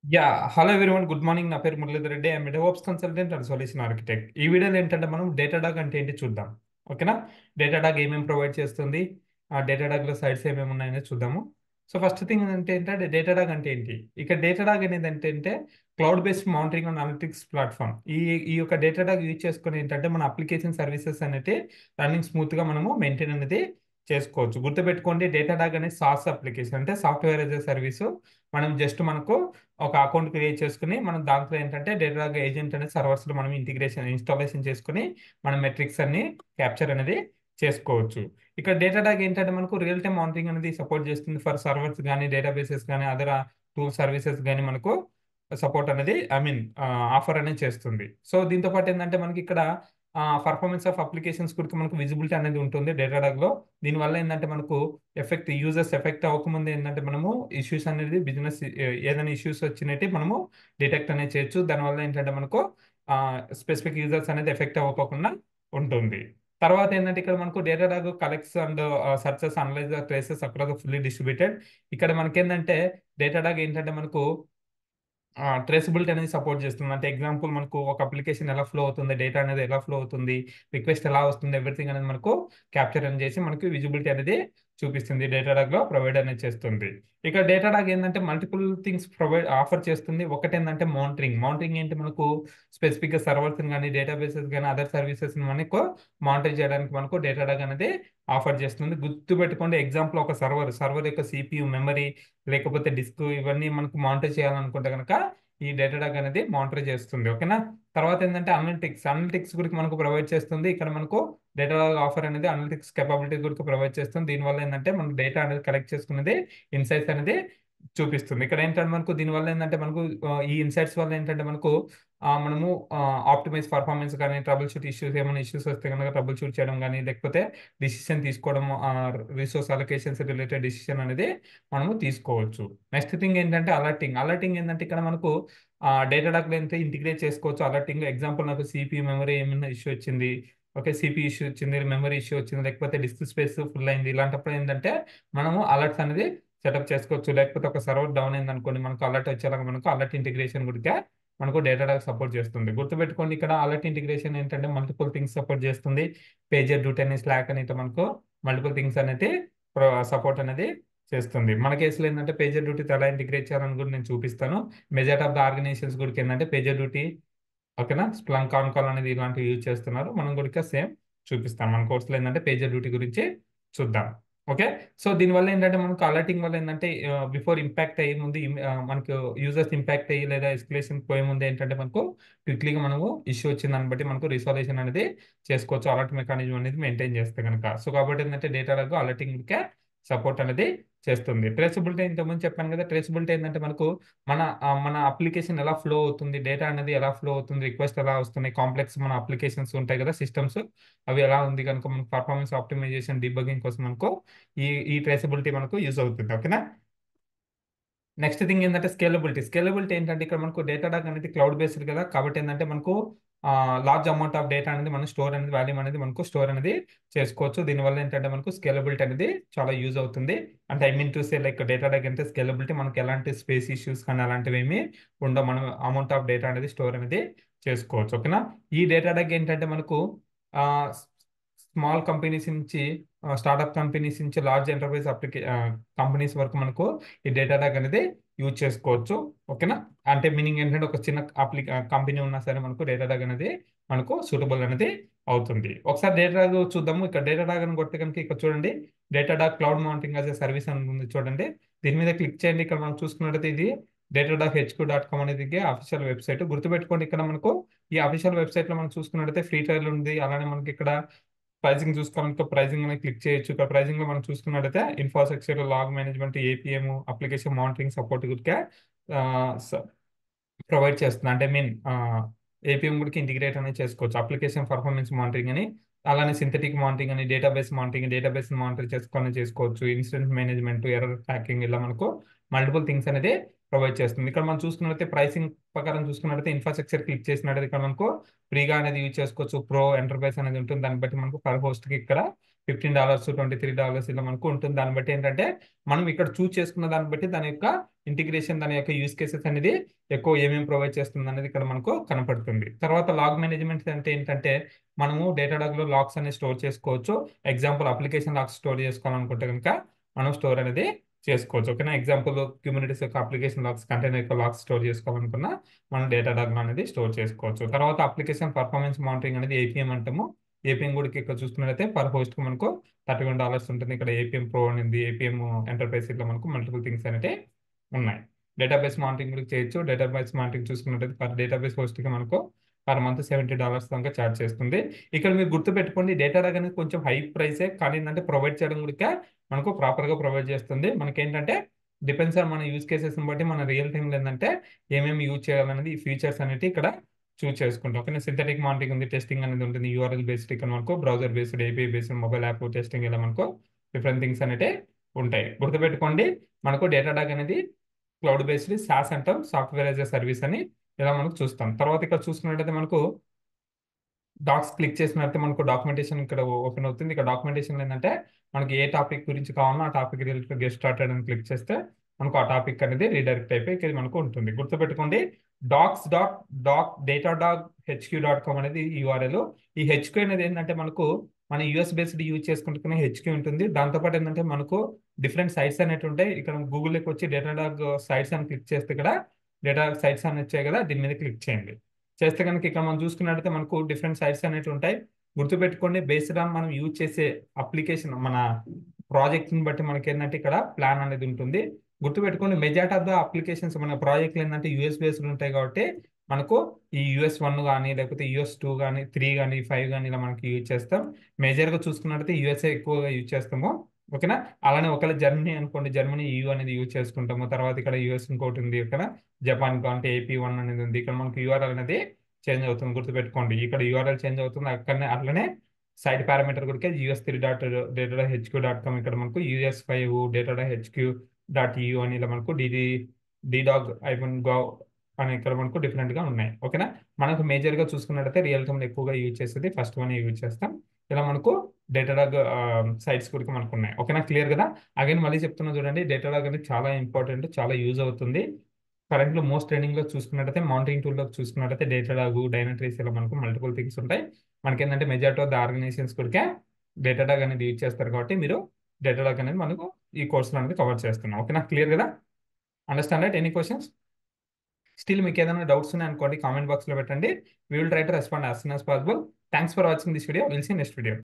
yeah hello everyone good morning నా పేరు Muralidhar Reddy I'm devops consultant and solution architect ఈ వీడియోలో ఏంటంటే మనం డేటాడాగ్ అంటే ఏంటి చూద్దాం ఓకేనా డేటాడాగ్ ఏమేమి ప్రొవైడ్ చేస్తుంది ఆ డేటాడాగ్లో సైడ్స్ ఏమేమి ఉన్నాయని చూద్దాము సో ఫస్ట్ థింగ్ ఏంటంటే ఏంటంటే డేటాడాగ్ అంటే ఏంటి ఇక డేటాడాగ్ అనేది ఏంటంటే cloud based monitoring and analytics platform ఈ ఈ యొక్క డేటాడాగ్ యూజ్ చేసుకుని ఏంటంటే మన అప్లికేషన్ సర్వీసెస్ అనేది రన్నింగ్ స్మూత్గా మనము మెయింటైన్ అనేది చేసుకోవచ్చు గుర్తుపెట్టుకోండి డేటాడాగ్ అనేది సాస్ అప్లికేషన్ అంటే సాఫ్ట్వేర్ యాజ్ ఎ సర్వీసు మనం జస్ట్ మనకు ఒక అకౌంట్ క్రియేట్ చేసుకుని మనం దాంట్లో ఏంటంటే డేటాడాగ్ ఏజెంట్ అనేది సర్వర్స్లో మనం ఇంటిగ్రేషన్ ఇన్స్టాలేషన్ చేసుకుని మన మెట్రిక్స్ అన్ని క్యాప్చర్ అనేది చేసుకోవచ్చు ఇక్కడ డేటాడాగ్ ఏంటంటే మనకు రియల్ టైమ్ మానిటరింగ్ అనేది సపోర్ట్ చేస్తుంది ఫర్ సర్వర్స్ కానీ డేటాబేసెస్ కానీ అదర్ టూల్ సర్వీసెస్ కానీ మనకు సపోర్ట్ అనేది ఐ మీన్ ఆఫర్ అనేది చేస్తుంది సో దీంతో పాటు ఏంటంటే మనకి ఇక్కడ పర్ఫార్మెన్స్ ఆఫ్ అప్లికేషన్స్ కూడా మనకు విజిబిలిటీ అనేది ఉంటుంది డేటాడాగ్లో దీనివల్ల ఏంటంటే మనకు ఎఫెక్ట్ యూజర్స్ ఎఫెక్ట్ అవ్వకముందు ఏంటంటే మనము ఇష్యూస్ అనేది బిజినెస్ ఏదైనా ఇష్యూస్ వచ్చినట్టు మనము డిటెక్ట్ అనేది చేయొచ్చు దానివల్ల ఏంటంటే మనకు స్పెసిఫిక్ యూజర్స్ అనేది ఎఫెక్ట్ అవ్వకుండా ఉంటుంది తర్వాత ఏంటంటే ఇక్కడ మనకు Datadog collects and searches analyze traces across fully distributed ఇక్కడ మనకి ఏంటంటే డేటాడాగ్ ఏంటంటే మనకు ట్రేసబిలిటీ అనేది సపోర్ట్ చేస్తుంది అంటే ఎగ్జాంపుల్ మనకు ఒక అప్లికేషన్ ఎలా ఫ్లో అవుతుంది డేటా అనేది ఎలా ఫ్లో అవుతుంది రిక్వెస్ట్ ఎలా వస్తుంది ఎవ్రీథింగ్ అనేది మనకు క్యాప్చర్ అని చేసి మనకు విజిబిలిటీ అనేది చూపిస్తుంది డేటాడాగ్లో ప్రొవైడ్ అనేది చేస్తుంది ఇక డేటాడాగ్ ఏంటంటే మల్టిపుల్ థింగ్స్ ప్రొవైడ్ ఆఫర్ చేస్తుంది ఒకటి ఏంటంటే మౌంటరింగ్ మౌంటరింగ్ ఏంటి మనకు స్పెసిఫిక్గా సర్వర్స్ కానీ డేటాబేసెస్ కానీ అదర్ సర్వీసెస్ మనకు మానిటర్ చేయడానికి మనకు డేటాడాగ్ అనేది ఆఫర్ చేస్తుంది గుర్తు పెట్టుకోండి ఎగ్జాంపుల్ ఒక సర్వర్ సర్వర్ యొక్క సిపియు మెమరీ లేకపోతే డిస్క్ ఇవన్నీ మనకు మానిటర్ చేయాలనుకుంటే కనుక ఈ డేటాడాగ్ అనేది మానిటర్ చేస్తుంది ఓకేనా తర్వాత ఏంటంటే అనలిటిక్స్ అనలిటిక్స్ గురించి మనకు ప్రొవైడ్ చేస్తుంది ఇక్కడ మనకు డేటాడాగ్ ఆఫర్ అనేది అనలిటిక్స్ కెపాబిలిటీ గురించి ప్రొవైడ్ చేస్తుంది దీనివల్ల ఏంటంటే మనం డేటా అనేది కలెక్ట్ చేసుకునేది ఇన్సైట్స్ అనేది చూపిస్తుంది ఇక్కడ ఏంటంటే మనకు దీనివల్ల ఏంటంటే మనకు ఈ ఇన్సైట్స్ వల్ల ఏంటంటే మనకు మనము ఆప్టిమైజ్ పర్ఫార్మెన్స్ కానీ ట్రబుల్ షూట్ ఇష్యూస్ ఏమైనా ఇష్యూస్ వస్తే కనుక ట్రబుల్ షూట్ చేయడం కానీ లేకపోతే డిసిషన్ తీసుకోవడం రిసోర్స్ అలొకేషన్స్ రిలేటెడ్ డిసిషన్ అనేది మనము తీసుకోవచ్చు నెక్స్ట్ థింగ్ ఏంటంటే అలర్టింగ్ అలర్టింగ్ ఏంటంటే ఇక్కడ మనకు డేటాడాక్లో ఎంత ఇంటిగ్రేట్ చేసుకోవచ్చు అలర్టింగ్ ఎగ్జాంపుల్ నాకు సిపి మెమరీ ఏమైనా ఇష్యూ వచ్చింది ఓకే సిపి ఇష్యూ వచ్చింది మెమరీ ఇష్యూ వచ్చింది లేకపోతే డిస్క్ స్పేస్ ఫుల్ అయింది ఇలాంటప్పుడు ఏంటంటే మనము అలర్ట్స్ అనేది సెటప్ చేసుకోవచ్చు లేకపోతే ఒక సర్వర్ డౌన్ అయింది అనుకోండి మనకు అలర్ట్ వచ్చేలాగా మనకు అలర్ట్ ఇంటిగ్రేషన్ గురిగా మనకు డేటాడాగ్ సపోర్ట్ చేస్తుంది గుర్తుపెట్టుకోండి ఇక్కడ అలర్ట్ ఇంటిగ్రేషన్ ఏంటంటే మల్టిపుల్ థింగ్స్ సపోర్ట్ చేస్తుంది పేజర్ డూట్ అని స్లాక్ అని మనకు మల్టిపుల్ థింగ్స్ అనేది సపోర్ట్ అనేది చేస్తుంది మన కేసులో ఏంటంటే పేజర్ డ్యూటీతో ఎలా ఇంటిగ్రేట్ చేయాలని కూడా నేను చూపిస్తాను మెజార్ట్ ఆఫ్ ద ఆర్గనైజేషన్స్ కూడా ఏంటంటే పేజర్ డ్యూటీ ఓకేనా స్ప్లంక్ ఆన్ కాల్ అనేది ఇలాంటివి యూజ్ చేస్తున్నారు మనం కూడా సేమ్ చూపిస్తాం మన కోర్సులో ఏంటంటే పేజర్ డ్యూటీ గురించి చూద్దాం ఓకే సో దీనివల్ల ఏంటంటే మనకు అలర్టింగ్ వల్ల ఏంటంటే బిఫోర్ ఇంపాక్ట్ అయ్యే ముందు మనకు యూజర్స్ ఇంపాక్ట్ అయ్యి లేదా ఎస్కలేషన్ పోయే ముందు ఏంటంటే మనకు క్విక్లీగా మనము ఇష్యూ వచ్చిన దాన్ని బట్టి మనకు రిసాల్యూషన్ అనేది చేసుకోవచ్చు అలర్ట్ మెకానిజం అనేది మెయింటైన్ చేస్తే కనుక సో కాబట్టి ఏంటంటే డేటాలకు అలర్టింగ్కే సపోర్ట్ అనేది చేస్తుంది ట్రేసబిలిటీ ఇంతకుముందు చెప్పాను కదా ట్రేసబిలిటీ ఏంటంటే మనకు మన మన అప్లికేషన్ ఎలా ఫ్లో అవుతుంది డేటా అనేది ఎలా ఫ్లో అవుతుంది రిక్వెస్ట్ ఎలా వస్తున్నాయి కాంప్లెక్స్ మన అప్లికేషన్స్ ఉంటాయి కదా సిస్టమ్స్ అవి ఎలా ఉంది కనుక మనకు పర్ఫార్మెన్స్ ఆప్టిమైజేషన్ డిబగింగ్ కోసం మనకు ఈ ఈ ట్రేసబిలిటీ మనకు యూజ్ అవుతుంది ఓకేనా నెక్స్ట్ థింగ్ ఏంటంటే స్కేలబిలిటీ స్కేలబిలిటీ ఏంటంటే ఇక్కడ మనకు డేటా డాక్ అనేది క్లౌడ్ బేస్డ్ కదా కాబట్టి ఏంటంటే మనకు లార్జ్ అమౌంట్ ఆఫ్ డేటా అనేది మనం స్టోర్ అనేది వాల్యూమ్ అనేది మనకు స్టోర్ అనేది చేసుకోవచ్చు దీనివల్ల ఏంటంటే మనకు స్కేలబిలిటీ అనేది చాలా యూజ్ అవుతుంది అంటే I mean to say like Datadog అంటే స్కేలబిలిటీ మనకి ఎలాంటి స్పేస్ ఇష్యూస్ కానీ అలాంటివి ఏమి ఉండవు మనం అమౌంట్ ఆఫ్ డేటా అనేది స్టోర్ అనేది చేసుకోవచ్చు ఓకేనా ఈ డేటా డాక్ ఏంటంటే మనకు స్మాల్ కంపెనీస్ నుంచి స్టార్ట్అప్ కంపెనీస్ నుంచి లార్జ్ ఎంటర్ప్రైజ్ అప్లికే కంపెనీస్ వరకు మనకు ఈ డేటా డాక్ అనేది యూజ్ చేసుకోవచ్చు ఓకేనా అంటే మీనింగ్ ఏంటంటే ఒక చిన్న అప్లి కంపెనీ ఉన్నా సరే మనకు డేటా డాగ్ అనేది మనకు సూటబుల్ అనేది అవుతుంది ఒకసారి డేటా డాగ్ చూద్దాము ఇక్కడ డేటా డాగ్ అని కొడితే కనుక ఇక్కడ చూడండి Datadog cloud monitoring as a service అని ఉంది చూడండి దీని మీద క్లిక్ చేయండి ఇక్కడ మనం చూసుకున్నట్టయితే ఇది Datadog HQ dot com అనేది అఫీషియల్ వెబ్సైట్ గుర్తుపెట్టుకోండి ఇక్కడ మనకు ఈ అఫీషియల్ వెబ్సైట్లో మనం చూసుకున్నట్టయితే ఫ్రీ ట్రయల్ ఉంది అలానే మనకి ఇక్కడ ప్రైజింగ్ చూసుకోవాలంటే ప్రైజింగ్ అనేది క్లిక్ చేయొచ్చు ఇక్కడ ప్రైజింగ్ లో మనం చూసుకున్నట్టయితే infrastructure log management APM application monitoring support గురికే ప్రొవైడ్ చేస్తుంది అంటే మీన్ ఏపీఎం గురికి ఇంటిగ్రేట్ అనేది చేసుకోవచ్చు అప్లికేషన్ పర్ఫార్మెన్స్ మానిటరింగ్ అని అలానే సింథటిక్ మానిటరింగ్ అని డేటాబేస్ మానిటరింగ్ డేటాబేస్ మానిటర్ చేసుకొని చేసుకోవచ్చు ఇన్సిడెంట్ మేనేజ్మెంట్ ఎర్రర్ ట్రాకింగ్ ఇలా మనకు మల్టిపుల్ థింగ్స్ అనేది ప్రొవైడ్ చేస్తుంది ఇక్కడ మనం చూసుకున్నట్లయితే ప్రైసింగ్ ప్రకారం చూసుకున్నట్లయితే ఇన్ఫ్రాస్ట్రక్చర్ క్లిక్ చేసినట్లయితే ఇక్కడ మనకు ఫ్రీగా అనేది యూజ్ చేసుకోవచ్చు ప్రో ఎంటర్ప్రైజ్ అనేది ఉంటుంది దాన్ని బట్టి మనకు పర్ హోస్ట్కి ఇక్కడ fifteen dollars twenty three dollars ఇలా మనకు ఉంటుంది దాన్ని బట్టి ఏంటంటే మనం ఇక్కడ చూస్ చేసుకున్న దాన్ని బట్టి దాని యొక్క ఇంటిగ్రేషన్ దాని యొక్క యూస్ కేసెస్ అనేది ఎక్కువ ఏమేమి ప్రొవైడ్ చేస్తుంది అనేది ఇక్కడ మనకు కనపడుతుంది తర్వాత లాగ్ మేనేజ్మెంట్ అంటే ఏంటంటే మనము డేటాడాగ్లో లాగ్స్ అనేది స్టోర్ చేసుకోవచ్చు ఎగ్జాంపుల్ అప్లికేషన్ లాగ్స్ స్టోర్ చేసుకోవాలనుకుంటే కనుక మనం స్టోర్ అనేది చేసుకోవచ్చు ఓకేనా ఎగ్జాంపుల్ కమ్యూనిటీస్ యొక్క అప్లికేషన్ లాగ్స్ కంటైనర్ యొక్క లాగ్స్ స్టోర్ చేసుకోవాలనుకున్నా మనం డేటా డాగ్ అనేది స్టోర్ చేసుకోవచ్చు తర్వాత అప్లికేషన్ పర్ఫార్మెన్స్ మానిటరింగ్ అనేది ఏపీఎం అంటాము ఏపీఎం కూడా ఇక్కడ చూసుకున్నట్లయితే పర్ హోస్ట్ కి మనకు థర్టీ వన్ డాలర్స్ ఉంటుంది ఇక్కడ ఏపీఎం ప్రో ఉంది ఏపీఎం ఎంటర్ప్రైజ్ ఇట్లా మనకు మల్టిపుల్ థింగ్స్ అనేవి ఉన్నాయి డేటాబేస్ మానిటరింగ్ కూడా చేయొచ్చు డేటాబేస్ మానిటరింగ్ చూసుకున్నట్లయితే పర్ డేటాబేస్ హోస్ట్ కి మనకు పర్ మంత్ సెవెంటీ డాలర్స్ దాకా ఛార్జ్ చేస్తుంది ఇక్కడ మీరు గుర్తుపెట్టుకోండి డేటా డాగ్ అనేది కొంచెం హై ప్రైసే కానీ ఏంటంటే ప్రొవైడ్ చేయడం కూడా మనకు ప్రాపర్గా ప్రొవైడ్ చేస్తుంది మనకి ఏంటంటే డిపెండ్స్ ఆన్ మన యూజ్ కేసెస్ బట్టి మన రియల్ టైంలో ఏంటంటే ఏమేమి యూజ్ చేయాలనేది ఈ ఫీచర్స్ అనేవి ఇక్కడ చూస్ చేసుకుంటాం ఓకే సింథటిక్ మానిటరింగ్ ఉంది టెస్టింగ్ అనేది ఉంటుంది యూఆర్ఎల్ బేస్డ్ ఇక్కడ మనకు browser based API based mobile app testing ఇలా మనకు డిఫరెంట్ థింగ్స్ అనేవి ఉంటాయి గుర్తుపెట్టుకోండి మనకు డేటా డాగ్ అనేది క్లౌడ్ బేస్డ్ సాస్ అంటాం సాఫ్ట్వేర్ యాజ్ ఎ సర్వీస్ అని ఇలా మనకు చూస్తాం తర్వాత ఇక్కడ చూసుకున్నట్టయితే మనకు డాక్స్ క్లిక్ చేసినట్టు మనకు డాక్యుమెంటేషన్ ఇక్కడ ఓపెన్ అవుతుంది ఇక్కడ డాక్యుమెంటేషన్ ఏంటంటే మనకి ఏ టాపిక్ గురించి కావాలో ఆ టాపిక్ రిలేటెడ్ గెస్ట్ స్టార్టెడ్ అని క్లిక్ చేస్తే మనకు ఆ టాపిక్ అనేది రీడైరెక్ట్ అయిపోయి ఇక్కడ మనకు ఉంటుంది గుర్తుపెట్టుకోండి docs dot doc Datadog HQ dot com అనేది యూఆర్ఎల్ ఈ హెచ్క్యూ అనేది ఏంటంటే మనకు మన యూఎస్ బేస్డ్ యూజ్ చేసుకుంటున్న హెచ్క్యూ ఉంటుంది దాంతోపాటు ఏంటంటే మనకు డిఫరెంట్ సైట్స్ అనేవి ఉంటాయి ఇక్కడ గూగుల్లోకి వచ్చి డేటా డాగ్ సైట్స్ అని క్లిక్ చేస్తే ఇక్కడ డేటా సైట్స్ అని వచ్చాయి కదా దీని మీద క్లిక్ చేయండి చేస్తే కనుక ఇక్కడ మనం చూసుకున్నట్టయితే మనకు డిఫరెంట్ సైట్స్ అనేవి ఉంటాయి గుర్తుపెట్టుకోండి బేస్డ్ ఆన్ మనం యూజ్ చేసే అప్లికేషన్ మన ప్రాజెక్ట్ని బట్టి మనకి ఏంటంటే ఇక్కడ ప్లాన్ అనేది ఉంటుంది గుర్తుపెట్టుకోండి మెజార్టీ ఆఫ్ ద అప్లికేషన్స్ మన ప్రాజెక్టులు ఏంటంటే యూఎస్ బేస్డ్ ఉంటాయి కాబట్టి మనకు ఈ యూఎస్ వన్ కానీ లేకపోతే యూఎస్ టూ కానీ త్రీ కానీ ఫైవ్ కానీ ఇలా మనకి యూజ్ చేస్తాం మేజర్గా చూసుకున్నట్టయితే యూఎస్ఏ ఎక్కువగా యూజ్ చేస్తాము ఓకేనా అలానే ఒకవేళ జర్మనీ అనుకోండి జర్మనీ యూ అనేది యూజ్ చేసుకుంటాము తర్వాత ఇక్కడ యూఎస్ ఇంకోటి ఉంది ఓకేనా జపాన్ అంటే ఏపీ వన్ అనేది ఉంది ఇక్కడ మనకు యూఆర్ఎల్ అనేది చేంజ్ అవుతుంది గుర్తుపెట్టుకోండి ఇక్కడ యూఆర్ఎల్ చేంజ్ అవుతుంది అక్కడనే అట్లనే సైడ్ పారామీటర్ కూడా US three dot data HQ dot com ఇక్కడ మనకు US five data HQ dot U అని ఇలా మనకు డిడి డిడాగ్ ఐవన్ గవ్ అని ఇక్కడ మనకు డిఫరెంట్ గా ఉన్నాయి ఓకేనా మనకు మేజర్ గా చూసుకున్నట్టయితే రియల్ టైమ్ ఎక్కువగా యూజ్ చేసేది ఫస్ట్ వన్ యూజ్ చేస్తాం ఇలా మనకు డేటాడాగ్ సైట్స్ కూడా మనకు ఉన్నాయి ఓకేనా క్లియర్ కదా అగైన్ మళ్ళీ చెప్తున్నా చూడండి డేటాడాగ్ అనేది చాలా ఇంపార్టెంట్ చాలా యూజ్ అవుతుంది కరెంట్లో మోస్ట్ ట్రైనింగ్ లో చూసుకున్నట్టయితే మౌంటింగ్ టూల్ లో చూసుకున్నట్టయితే డేటాడాగ్ డైనట్రీస్ ఇలా మనకు మల్టిపుల్ థింగ్స్ ఉంటాయి మనకి ఏంటంటే మెజార్టీ ఆఫ్ ద ఆర్గనైజేషన్స్ కూడా డేటాడాగ్ అనేది యూజ్ చేస్తారు కాబట్టి మీరు డేటాడాగ్ అనేది మనకు ఈ కోర్సులో అనేది కవర్ చేస్తున్నాం ఓకేనా క్లియర్ కదా understand right any questions still మీకు ఏదైనా డౌట్స్ ఉన్నాయి అనుకోండి కామెంట్ బాక్స్లో పెట్టండి we will try to respond as soon as possible thanks for watching this video will see next video